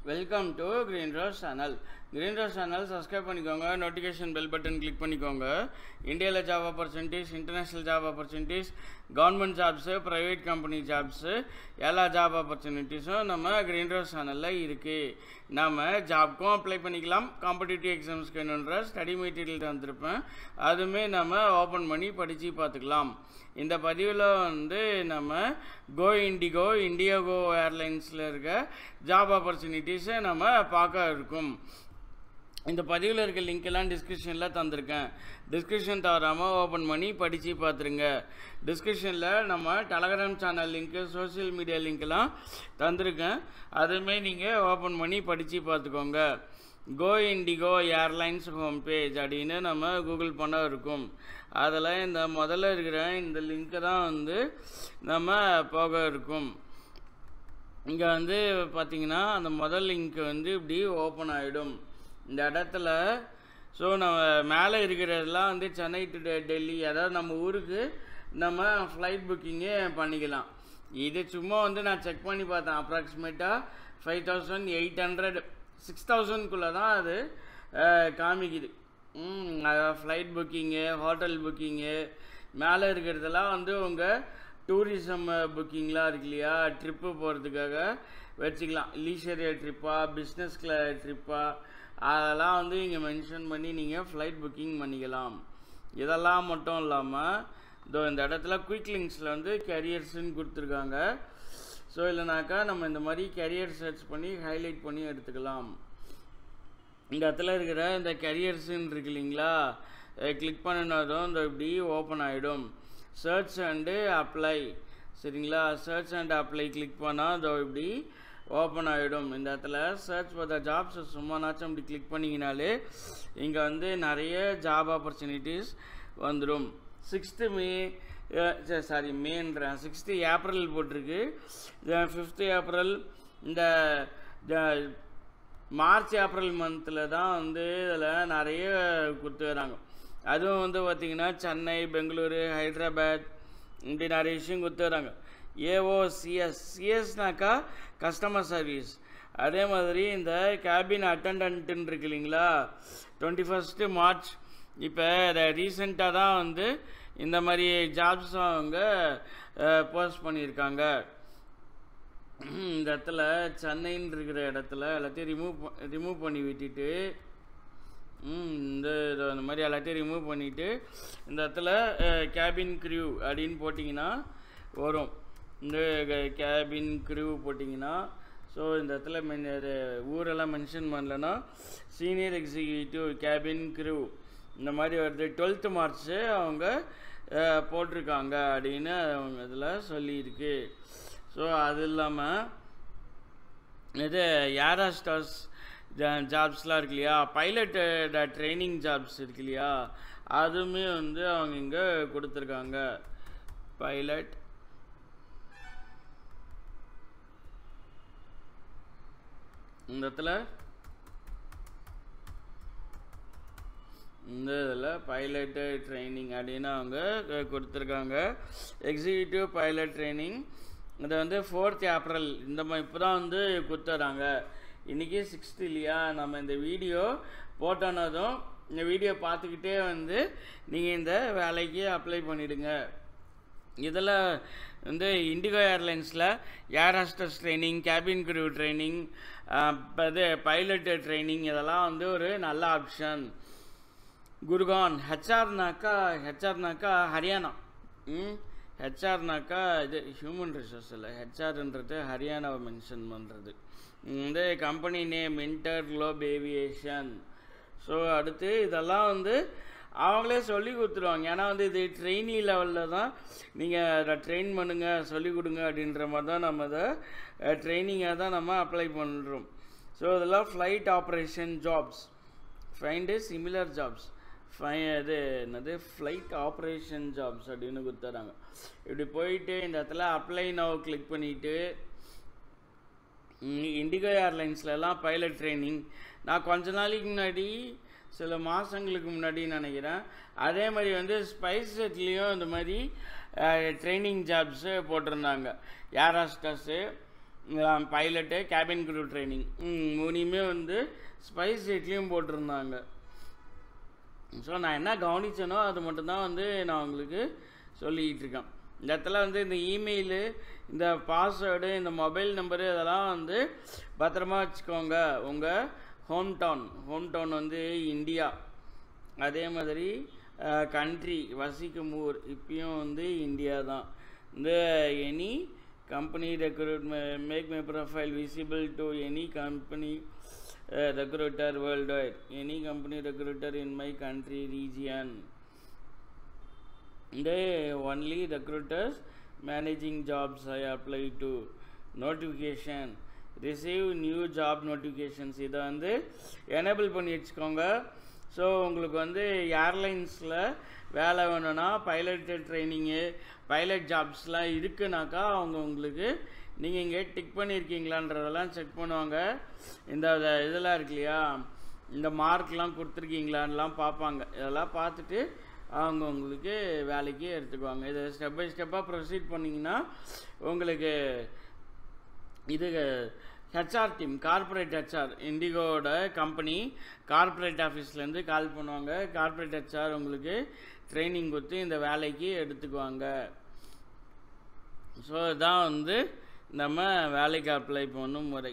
welcome to green rose channel green rose channel subscribe பண்ணிக்கோங்க notification bell button click பண்ணிக்கோங்க இந்தியாவில் job opportunities international job opportunities government jobs private company jobs எல்லா job ஆப்பர்ச்சுனிட்டிஸும் நம்ம green rose சேனலில் இருக்குது நம்ம ஜாப்க்கும் அப்ளை பண்ணிக்கலாம் காம்படிட்டிவ் எக்ஸாம்ஸ்க்கு வேணுன்ற ஸ்டடி மெட்டீரியல் தந்திருப்பேன் அதுவுமே நம்ம ஓப்பன் பண்ணி படித்து பார்த்துக்கலாம் இந்த பதிவில் வந்து நம்ம கோ இண்டிகோ இண்டியோகோ ஏர்லைன்ஸில் இருக்க ஜாப் ஆப்பர்ச்சுனிட்டிஸை நம்ம பார்க்க இருக்கும் இந்த பதிவில் இருக்க லிங்க் எல்லாம் டிஸ்கிரிப்ஷனில் தந்திருக்கேன் டிஸ்கிரிப்ஷன் தவறாமல் ஓப்பன் பண்ணி படித்து பார்த்துருங்க டிஸ்கிரிப்ஷனில் நம்ம Telegram channel link social media லிங்க்கெல்லாம் தந்திருக்கேன் அதுவுமே நீங்கள் ஓப்பன் பண்ணி படித்து பார்த்துக்கோங்க go IndiGo airlines home page அப்படின்னு நம்ம கூகுள் பண்ண இருக்கும் அதில் இந்த முதல்ல இருக்கிற இந்த லிங்க்கை தான் வந்து நம்ம போக இருக்கும் இங்கே வந்து பார்த்தீங்கன்னா அந்த முதல் லிங்க் வந்து இப்படி ஓப்பன் ஆகிடும் இந்த இடத்துல ஸோ நம்ம மேலே இருக்கிறதெல்லாம் வந்து சென்னை டு டெ- டெல்லி அதாவது நம்ம ஊருக்கு நம்ம ஃப்ளைட் புக்கிங்கே பண்ணிக்கலாம் இது சும்மா வந்து நான் செக் பண்ணி பார்த்தேன் அப்ராக்சிமேட்டாக five thousand eight hundred six தௌசண்ட்குள்ளே தான் அது அஹ், காமிக்குது ம் அதாவது ஃப்ளைட் புக்கிங்கு ஹோட்டல் புக்கிங்கு மேலே இருக்கிறதெல்லாம் வந்து உங்கள் டூரிசம் புக்கிங்லாம் இருக்கு இல்லையா ட்ரிப்பு போகிறதுக்காக வச்சுக்கலாம் லீஷர் ட்ரிப்பா பிஸ்னஸ் கிளா ட்ரிப்பா அதெல்லாம் வந்து இங்கே மென்ஷன் பண்ணி நீங்கள் ஃப்ளைட் புக்கிங் பண்ணிக்கலாம் இதெல்லாம் மட்டும் இல்லாமல் இதோ இந்த இடத்துல குயிக் லிங்க்ஸில் வந்து கேரியர்ஸ்ன்னு கொடுத்துருக்காங்க ஸோ இல்லைனாக்கா நம்ம இந்த மாதிரி கேரியர் சர்ச் பண்ணி ஹைலைட் பண்ணி எடுத்துக்கலாம் இந்த இடத்துல இருக்கிற இந்த கரியர்ஸ்ன்னு இருக்கு இல்லைங்களா கிளிக் பண்ணினதும் இந்த இப்படி ஓப்பன் ஆகிடும் சர்ச் அண்டு அப்ளை சரிங்களா சர்ச் அண்ட் அப்ளை கிளிக் பண்ணால் இதோ இப்படி ஓப்பன் ஆகிடும் இந்த இடத்துல சர்ச் ஃபார் த ஜாப்ஸ் சும்மானாச்சும் இப்படி கிளிக் பண்ணிங்கனாலே இங்கே வந்து நிறைய ஜாப் ஆப்பர்ச்சுனிட்டிஸ் வந்துடும் சிக்ஸ்த்து மே சாரி மேன்றேன் சிக்ஸ்த்து ஏப்ரல் போட்டிருக்கு ஃபிஃப்த்து ஏப்ரல் இந்த the- மார்ச் ஏப்ரல் மந்தில் தான் வந்து இதில் நிறைய கொடுத்து வராங்க அதுவும் வந்து பார்த்திங்கன்னா சென்னை பெங்களூரு ஹைதராபாத் இப்படி நிறைய விஷயம் கொடுத்து வராங்க ஏஓ சிஎஸ் சிஎஸ்னாக்கா கஸ்டமர் சர்வீஸ் அதே மாதிரி இந்த கேபின் அட்டண்டன்ட்டுன்னு இருக்கு இல்லைங்களா டுவெண்ட்டி ஃபஸ்ட்டு மார்ச் இப்போ ரீசெண்டாக தான் வந்து இந்த மாதிரி ஜாப்ஸ் அவங்க போஸ்ட் பண்ணியிருக்காங்க ம், இந்த இடத்துல சென்னைன்னு இருக்கிற இடத்துல எல்லாத்தையும் ரிமூவ் ரிமூவ் பண்ணி விட்டுட்டு ம், இந்த இதை அந்த மாதிரி எல்லாத்தையும் ரிமூவ் பண்ணிவிட்டு இந்த இடத்துல கேபின் க்ரியூ அப்படின்னு போட்டிங்கன்னா வரும் இந்த கேபின் க்ரியூ போட்டிங்கன்னா ஸோ இந்த இடத்துல மென் இது ஊரெல்லாம் மென்ஷன் பண்ணலன்னா சீனியர் எக்ஸிக்யூட்டிவ் கேபின் க்ரியூ இந்த மாதிரி வருது டுவெல்த்து மார்ச்சு அவங்க அஹ், போட்டிருக்காங்க அப்படின்னு அவங்க இதில் சொல்லியிருக்கு ஸோ அது இல்லாமல் இது ஏராஸ்டாஸ் ஜாப்ஸ்லாம் இருக்கு இல்லையா பைலட் ட்ரைனிங் ஜாப்ஸ் இருக்கு இல்லையா அதுவுமே வந்து அவங்க இங்கே கொடுத்துருக்காங்க பைலட் இந்த இடத்துல இந்த இதில் பைலட்டு ட்ரைனிங் அப்படின்னு அவங்க க- கொடுத்துருக்காங்க எக்ஸிக்யூட்டிவ் பைலட் ட்ரைனிங் இதை வந்து ஃபோர்த் ஏப்ரல் இந்த மாதிரி இப்போ தான் வந்து கொடுத்துறாங்க இன்றைக்கி சிக்ஸ்த் இல்லையா நம்ம இந்த வீடியோ போட்டோனதும் இந்த வீடியோ பார்த்துக்கிட்டே வந்து நீங்கள் இந்த வேலைக்கு அப்ளை பண்ணிவிடுங்க இதில் வந்து இண்டிகோ ஏர்லைன்ஸில் air hostess training cabin crew training இது பைலட் ட்ரைனிங் இதெல்லாம் வந்து ஒரு நல்ல ஆப்ஷன் குர்கான் ஹெச்ஆர்னாக்கா ஹெச்ஆர்னாக்கா ஹரியானா ம் ஹெச்ஆர்னாக்கா இது ஹியூமன் ரிசோர்ஸ் இல்லை ஹெச்ஆர்ன்றது ஹரியானாவை மென்ஷன் பண்ணுறது இந்த company name InterGlobe aviation so அடுத்து இதெல்லாம் வந்து அவங்களே சொல்லி கொடுத்துருவாங்க ஏன்னா வந்து இது ட்ரெயினி லெவலில் தான் நீங்கள் அதை ட்ரெயின் பண்ணுங்கள் சொல்லி கொடுங்க அப்படின்ற மாதிரி தான் நம்ம இதை ட்ரைனிங்காக தான் நம்ம அப்ளை பண்ணுறோம் ஸோ இதெல்லாம் flight operation jobs find similar jobs ஃபை இது என்னது ஃப்ளைட் ஆப்ரேஷன் ஜாப்ஸ் அப்படின்னு கொடுத்துறாங்க இப்படி போயிட்டு இந்த இடத்துல அப்ளை நவ் கிளிக் பண்ணிவிட்டு இண்டிகோ ஏர்லைன்ஸ்லலாம் பைலட் ட்ரைனிங் நான் கொஞ்ச நாளைக்கு முன்னாடி சில மாதங்களுக்கு முன்னாடி நினைக்கிறேன் அதே மாதிரி வந்து ஸ்பைஸ் செட்லேயும் இந்த மாதிரி ட்ரைனிங் ஜாப்ஸு போட்டிருந்தாங்க air hostess pilot cabin crew training மூணையுமே வந்து ஸ்பைஸ் ஜெட்லேயும் போட்டிருந்தாங்க ஸோ நான் என்ன கவனிச்சேனோ அது மட்டும்தான் வந்து நான் உங்களுக்கு சொல்லிக்கிட்டு இருக்கேன் இந்த இடத்துல வந்து இந்த இமெயிலு இந்த பாஸ்வேர்டு இந்த மொபைல் நம்பரு இதெல்லாம் வந்து பத்திரமா வச்சுக்கோங்க உங்கள் ஹோம் டவுன் ஹோம் டவுன் வந்து இந்தியா அதே மாதிரி கண்ட்ரி வசிக்கும் ஊர் இப்பயும் வந்து இந்தியா தான் இந்த any company recruit make my profile visible to any company recruiter worldwide any company recruiter in my country region they only recruiters managing jobs i apply to notification receive new job notifications இதை வந்து enable பண்ணி வச்சுக்கோங்க so உங்களுக்கு வந்து ஏர்லைன்ஸில் வேலை வேணும்னா pilot training pilot ஜாப்ஸ்லாம் இருக்குனாக்கா அவங்க உங்களுக்கு நீங்கள் இங்கே டிக் பண்ணியிருக்கீங்களான்றதெல்லாம் செக் பண்ணுவாங்க இந்த இத- இதெல்லாம் இருக்கு இல்லையா இந்த மார்க்லாம் கொடுத்துருக்கீங்களான்லாம் பார்ப்பாங்க இதெல்லாம் பார்த்துட்டு அவங்க உங்களுக்கு வேலைக்கு எடுத்துக்குவாங்க இதை ஸ்டெப் பை ஸ்டெப்பாக ப்ரொசீட் பண்ணிங்கன்னா உங்களுக்கு இது ஹெச்ஆர் டீம் கார்ப்பரேட் ஹெச்ஆர் இண்டிகோட கம்பெனி கார்ப்பரேட் ஆஃபீஸ்லேருந்து கால் பண்ணுவாங்க கார்ப்பரேட் ஹெச்ஆர் உங்களுக்கு ட்ரைனிங் கொடுத்து இந்த வேலைக்கு எடுத்துக்குவாங்க ஸோ இதான் வந்து நம்ம வேலைக்கு அப்ளை பண்ணும் முறை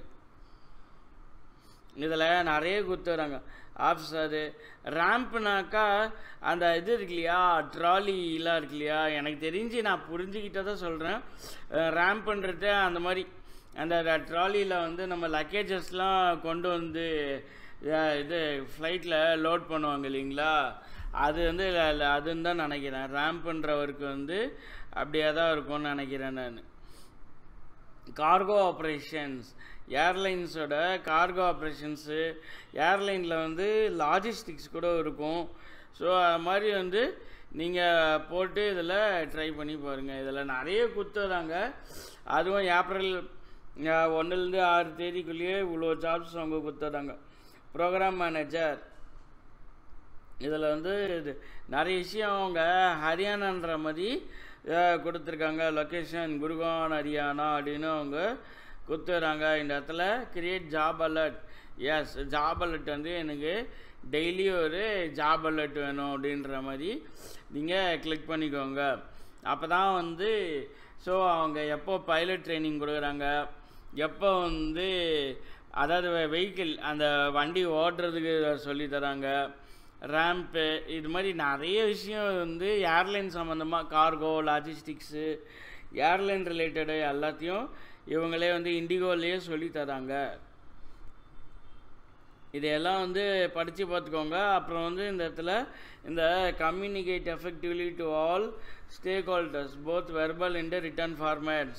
இதில் நிறைய கொடுத்துறாங்க ஆஃபீஸரு ரேம்ப்னாக்கா அந்த இது இருக்கு இல்லையா ட்ராலிலாம் இருக்கு இல்லையா எனக்கு தெரிஞ்சு நான் புரிஞ்சுக்கிட்டதை சொல்கிறேன் ரேம்ப்ன்றது அந்த மாதிரி அந்த ட்ராலியில் வந்து நம்ம லக்கேஜஸ்லாம் கொண்டு வந்து அஹ், இது ஃப்ளைட்டில் லோட் பண்ணுவாங்க இல்லைங்களா அது வந்து ல- ல- அதுன்னு தான் நினைக்கிறேன் ரேம்ப்ன்றவருக்கு வந்து அப்படியே தான் இருக்கும்னு நினைக்கிறேன் நான் கார்கோ ஆப்ரேஷன்ஸ் ஏர்லைன்ஸோட கார்கோ ஆப்ரேஷன்ஸு ஏர்லைனில் வந்து லாஜிஸ்டிக்ஸ் கூட இருக்கும் ஸோ அது மாதிரி வந்து நீங்கள் போட்டு இதில் ட்ரை பண்ணி பாருங்கள் இதில் நிறைய குத்துறாங்க அதுவும் ஏப்ரல் ஒன்றுலேருந்து ஆறு தேதிக்குள்ளேயே இவ்வளோ ஜாப்ஸ் அவங்க குத்துறாங்க ப்ரோக்ராம் மேனேஜர் இதில் வந்து இது நிறைய விஷயம் அவங்க ஹரியானான்ற மாதிரி அஹ், கொடுத்துருக்காங்க லொக்கேஷன் குருகான் ஹரியானா அப்படின்னு அவங்க கொடுத்துறாங்க இந்த இடத்துல கிரியேட் ஜாப் அலர்ட் எஸ் ஜாப் அலர்ட் வந்து எனக்கு டெய்லி ஒரு ஜாப் அலர்ட் வேணும் அப்படின்ற மாதிரி நீங்கள் கிளிக் பண்ணிக்கோங்க அப்போ தான் வந்து ஸோ அவங்க எப்போ பைலட் ட்ரைனிங் கொடுக்குறாங்க எப்போ வந்து அதாவது வெஹிக்கிள் அந்த வண்டி ஓட்டுறதுக்கு சொல்லி தராங்க ரேம்ப்பு இது மாதிரி நிறைய விஷயம் வந்து ஏர்லைன் சம்மந்தமாக கார்கோ லாஜிஸ்டிக்ஸு ஏர்லைன் ரிலேட்டடு எல்லாத்தையும் இவங்களே வந்து இண்டிகோலேயே சொல்லி தராங்க இதையெல்லாம் வந்து படித்து பார்த்துக்கோங்க அப்புறம் வந்து இந்த இடத்துல இந்த communicate effectively to all stakeholders both verbal in written formats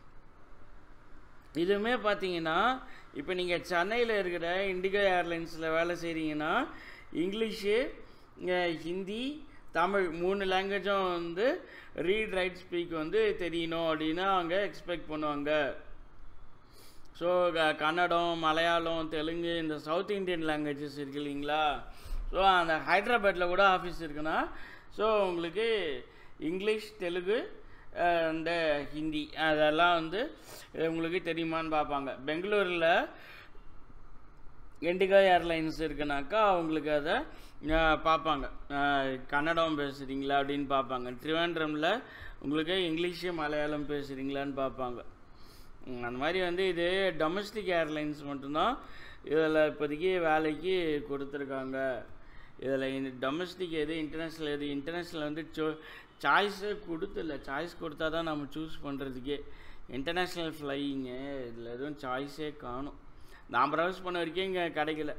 இதுவுமே பார்த்தீங்கன்னா இப்போ நீங்கள் சென்னையில் இருக்கிற இண்டிகோ ஏர்லைன்ஸில் வேலை செய்கிறீங்கன்னா இங்கிலீஷு அஹ் ஹிந்தி தமிழ் மூணு லாங்குவேஜும் வந்து ரீட் ரைட் ஸ்பீக் வந்து தெரியணும் அப்படின்னு அவங்க எக்ஸ்பெக்ட் பண்ணுவாங்க ஸோ கன்னடம் மலையாளம் தெலுங்கு இந்த சவுத் இந்தியன் லாங்குவேஜஸ் இருக்கு இல்லைங்களா ஸோ அந்த ஹைதராபாத்தில் கூட ஆஃபீஸ் இருக்குன்னா ஸோ உங்களுக்கு இங்கிலீஷ் தெலுங்கு அஹ், இந்த ஹிந்தி அதெல்லாம் வந்து அஹ், உங்களுக்கு தெரியுமான்னு பார்ப்பாங்க பெங்களூரில் இண்டிகோ ஏர்லைன்ஸ் இருக்குனாக்கா அவங்களுக்கு அதை அஹ், பார்ப்பாங்க அஹ், கன்னடம் பேசுகிறீங்களா அப்படின்னு பார்ப்பாங்க ட்ரிவாண்ட்ரமில் உங்களுக்கு இங்கிலீஷு மலையாளம் பேசுகிறீங்களான்னு பார்ப்பாங்க ம், அந்த மாதிரி வந்து இது டொமஸ்டிக் ஏர்லைன்ஸ் மட்டும்தான் இதில் இப்போதைக்கு வேலைக்கு கொடுத்துருக்காங்க இதில் டொமஸ்டிக் எது இன்டர்நேஷ்னல் எது இன்டர்நேஷ்னல் வந்து சோ சாய்ஸே கொடுத்துல சாய்ஸ் கொடுத்தா தான் நம்ம சூஸ் பண்ணுறதுக்கே இன்டர்நேஷ்னல் ஃப்ளையிங்கு இதில் எதுவும் சாய்ஸே காணும் நான் ப்ரௌஸ் பண்ண வரைக்கும் இங்கே கிடைக்கல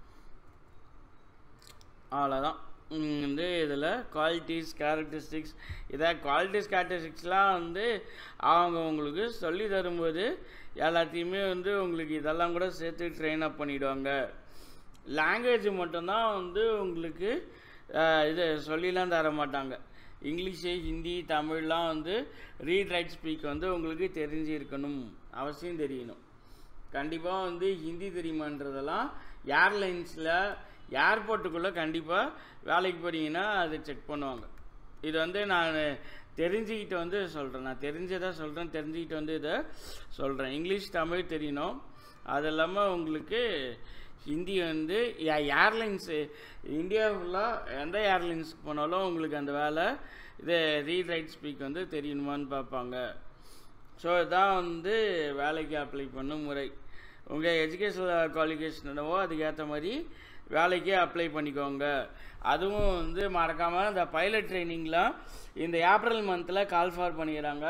அவ்வளோதான் ம், வந்து இதில் குவாலிட்டிஸ் கேரக்டரிஸ்டிக்ஸ் இதை குவாலிட்டிஸ் கேரக்டரிஸ்டிக்ஸ்லாம் வந்து அவங்க உங்களுக்கு சொல்லி தரும்போது எல்லாத்தையுமே வந்து உங்களுக்கு இதெல்லாம் கூட சேர்த்து ட்ரெயின் அப் பண்ணிவிடுவாங்க லாங்குவேஜ் மட்டும்தான் வந்து உங்களுக்கு அஹ், இது சொல்லிலாம் தர மாட்டாங்க இங்கிலீஷு ஹிந்தி தமிழ்லாம் வந்து ரீட் ரைட் ஸ்பீக் வந்து உங்களுக்கு தெரிஞ்சிருக்கணும் அவசியம் தெரியணும் கண்டிப்பாக வந்து ஹிந்தி தெரியுமான்றதெல்லாம் ஏர்லைன்ஸில் ஏர்போர்ட்டுக்குள்ளே கண்டிப்பாக வேலைக்கு போகிறீங்கன்னா அது செக் பண்ணுவாங்க இது வந்து நான் தெரிஞ்சுக்கிட்டு வந்து சொல்கிறேன் நான் தெரிஞ்சதை சொல்கிறேன் தெரிஞ்சுக்கிட்டு வந்து இதை சொல்கிறேன் இங்கிலீஷ் தமிழ் தெரியணும் அது இல்லாமல் உங்களுக்கு ஹிந்தி வந்து ஏர்லைன்ஸு இந்தியா ஃபுல்லாக எந்த ஏர்லைன்ஸ்க்கு போனாலும் உங்களுக்கு அந்த வேலை இது ரீட் ரைட் ஸ்பீக் வந்து தெரியணுமான்னு பார்ப்பாங்க ஸோ இதான் வந்து வேலைக்கு அப்ளை பண்ணும் முறை உங்கள் எஜுகேஷனல் குவாலிஃபிகேஷன் என்னவோ அதுக்கேற்ற மாதிரி வேலைக்கு அப்ளை பண்ணிக்கோங்க அதுவும் வந்து மறக்காமல் இந்த பைலட் ட்ரைனிங்லாம் இந்த ஏப்ரல் மந்தில் கால் ஃபார் பண்ணிக்கிறாங்க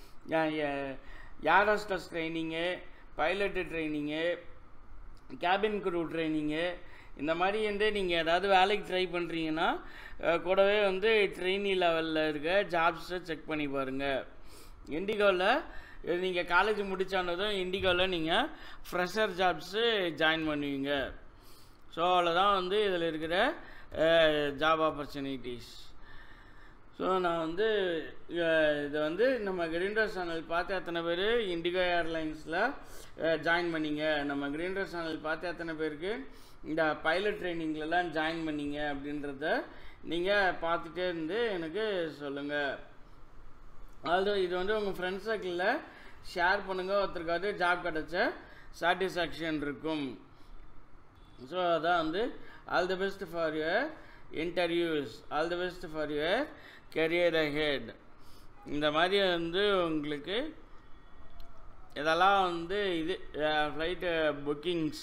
air hostess training pilot training cabin crew training இந்த மாதிரி வந்து நீங்கள் ஏதாவது வேலைக்கு ட்ரை பண்ணுறீங்கன்னா அஹ், கூடவே வந்து ட்ரெயினி லெவலில் இருக்க ஜாப்ஸை செக் பண்ணி பாருங்கள் இண்டிகோவில் நீங்கள் காலேஜ் முடிச்சானதும் இண்டிகோவில் நீங்கள் ஃப்ரெஷர் ஜாப்ஸு ஜாயின் பண்ணுவீங்க ஸோ அவ்வளோதான் வந்து இதில் இருக்கிற ஜாப் ஆப்பர்ச்சுனிட்டிஸ் ஸோ நான் வந்து அஹ், இதை வந்து நம்ம கிரீன்டோ சேனல் பார்த்து எத்தனை பேர் இண்டிகோ ஏர்லைன்ஸில் ஜாயின் பண்ணீங்க நம்ம கிரீன்டோ சேனல் பார்த்து எத்தனை பேருக்கு இந்த பைலட் ட்ரைனிங்லலாம் ஜாயின் பண்ணீங்க அப்படின்றத நீங்கள் பார்த்துட்டே இருந்து எனக்கு சொல்லுங்கள் அது இது வந்து உங்கள் ஃப்ரெண்ட்ஸ் சர்க்கிளில் ஷேர் பண்ணுங்கள் ஒருத்தருக்காவது ஜாப் கிடச்ச சாட்டிஸ்ஃபேக்ஷன் இருக்கும் ஸோ அதான் வந்து all the best for your interviews all the best for your career ahead இந்த மாதிரி வந்து உங்களுக்கு இதெல்லாம் வந்து இது ஃப்ளைட்டு புக்கிங்ஸ்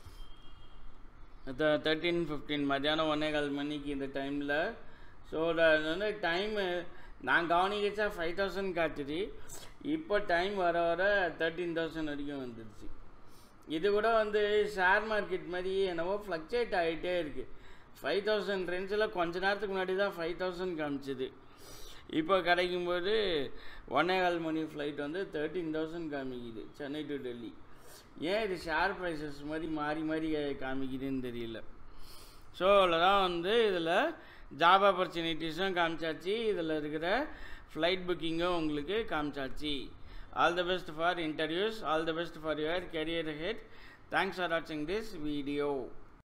தேர்ட்டீன் ஃபிஃப்டீன் மத்தியானம் ஒன்றே கால் மணிக்கு இந்த டைமில் ஸோ அது வந்து டைமு நான் கவனிக்கச்சா ஃபைவ் தௌசண்ட் காட்டுது இப்போ டைம் வர வர தேர்ட்டீன் தௌசண்ட் வரைக்கும் வந்துடுச்சு இது கூட வந்து ஷேர் மார்க்கெட் மாதிரி என்னவோ ஃப்ளக்சுவேட் ஆகிட்டே இருக்குது ஃபைவ் தௌசண்ட் ரேஞ்சில் கொஞ்ச நேரத்துக்கு முன்னாடி தான் ஃபைவ் தௌசண்ட் காமிச்சிது இப்போ கிடைக்கும்போது ஒன்னே கால் மணி ஃப்ளைட் வந்து தேர்ட்டீன் தௌசண்ட் காமிக்குது சென்னை டு டெல்லி ஏன் இது ஷேர் ப்ரைஸஸ் மாதிரி மாறி மாறி காமிக்குதுன்னு தெரியல ஸோ தான் வந்து இதில் ஜாப் ஆப்பர்ச்சுனிட்டிஸும் காமிச்சாச்சு இதில் இருக்கிற ஃப்ளைட் புக்கிங்கும் உங்களுக்கு காமிச்சாச்சு all the best for interviews all the best for your career ahead thanks for வாட்சிங் திஸ் வீடியோ